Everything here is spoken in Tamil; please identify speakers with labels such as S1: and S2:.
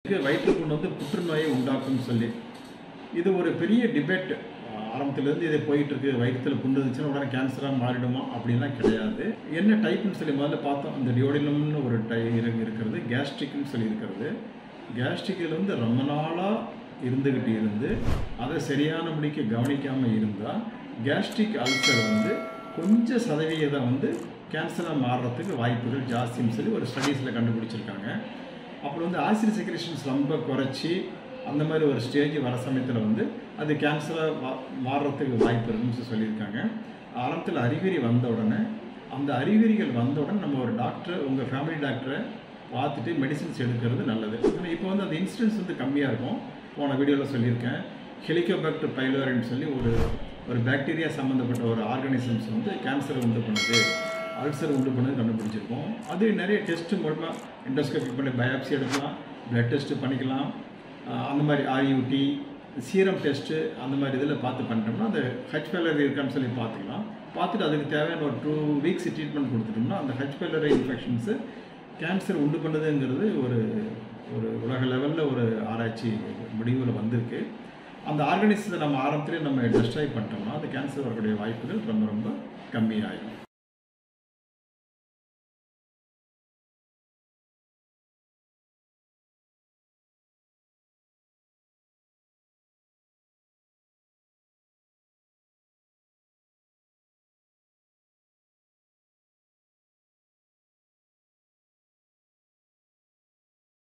S1: வயிற்று புண்ணு வந்து புற்றுநோயை உண்டாக்கும்னு சொல்லி இது ஒரு பெரிய டிபேட் ஆரம்பத்துலேருந்து இது போயிட்டு இருக்கு வயிற்றுல புண்ணு இருந்துச்சுன்னா உடனே கேன்சராக மாறிடுமா அப்படின்லாம் கிடையாது என்ன டைப்னு சொல்லி முதல்ல பார்த்தோம் அந்த டியோடினம்னு ஒரு டை இரு- இருக்கிறது கேஸ்ட்ரிக்னு சொல்லி இருக்கிறது கேஸ்ட்ரிக்கில் வந்து ரொம்ப நாளாக இருந்துக்கிட்டு இருந்து அதை சரியானபடிக்கு கவனிக்காமல் இருந்தால் கேஸ்ட்ரிக் அல்சர் வந்து கொஞ்சம் சதவீதம் வந்து கேன்சராக மாறுறதுக்கு வாய்ப்புகள் ஜாஸ்தின்னு சொல்லி ஒரு ஸ்டடீஸில் கண்டுபிடிச்சிருக்காங்க அப்புறம் வந்து ஆசிட் செக்ரேஷன்ஸ் ரொம்ப குறைச்சி அந்த மாதிரி ஒரு ஸ்டேஜ் வர சமயத்தில் வந்து அது கேன்சராக மா மாறுறதுக்கு வாய்ப்பு இருக்குன்னு சொல்லி சொல்லியிருக்காங்க ஆரம்பத்தில் அறிகுறி வந்த உடனே அந்த அறிகுறிகள் வந்த உடனே நம்ம ஒரு டாக்டர் உங்கள் ஃபேமிலி டாக்டரை பார்த்துட்டு மெடிசின்ஸ் எடுக்கிறது நல்லது ஆனால் இப்போ வந்து அந்த இன்சிடென்ஸ் வந்து கம்மியாக இருக்கும் போன வீடியோவில் சொல்லியிருக்கேன் ஹெலிகோபாக்டர் பைலோரின்னு சொல்லி ஒரு ஒரு பாக்டீரியா சம்மந்தப்பட்ட ஒரு ஆர்கானிசம்ஸ் வந்து கேன்சரை உண்டு பண்ணுது அல்சர் உண்டு பண்ணது கண்டுபிடிச்சிருக்கோம் அது நிறைய டெஸ்ட் மூலமாக எண்டோஸ்கோபி பண்ணி பயாப்சி எடுக்கலாம் பிளட் டெஸ்ட்டு பண்ணிக்கலாம் ஆஹ் அந்த மாதிரி ஆர்யூடி சீரம் டெஸ்ட்டு அந்த மாதிரி இதில் பார்த்து பண்ணிட்டோம்னா அந்த ஹெச் பைலரி இருக்கான்னு சொல்லி பார்த்துக்கலாம் பார்த்துட்டு அதுக்கு தேவையான ஒரு டூ வீக்ஸ் ட்ரீட்மெண்ட் கொடுத்துட்டோம்னா அந்த ஹெச் பைலரி இன்ஃபெக்ஷன்ஸு கேன்சர் உண்டு பண்ணுதுங்கிறது ஒரு ஒரு உலக லெவலில் ஒரு ஆராய்ச்சி முடிவில் வந்திருக்கு அந்த ஆர்கானிசத்தை நம்ம ஆரம்பத்திலே நம்ம டெஸ்ட்ராய் பண்ணிட்டோம்னா அந்த கேன்சர் வரக்கூடிய வாய்ப்புகள் ரொம்ப ரொம்ப கம்மியாகும்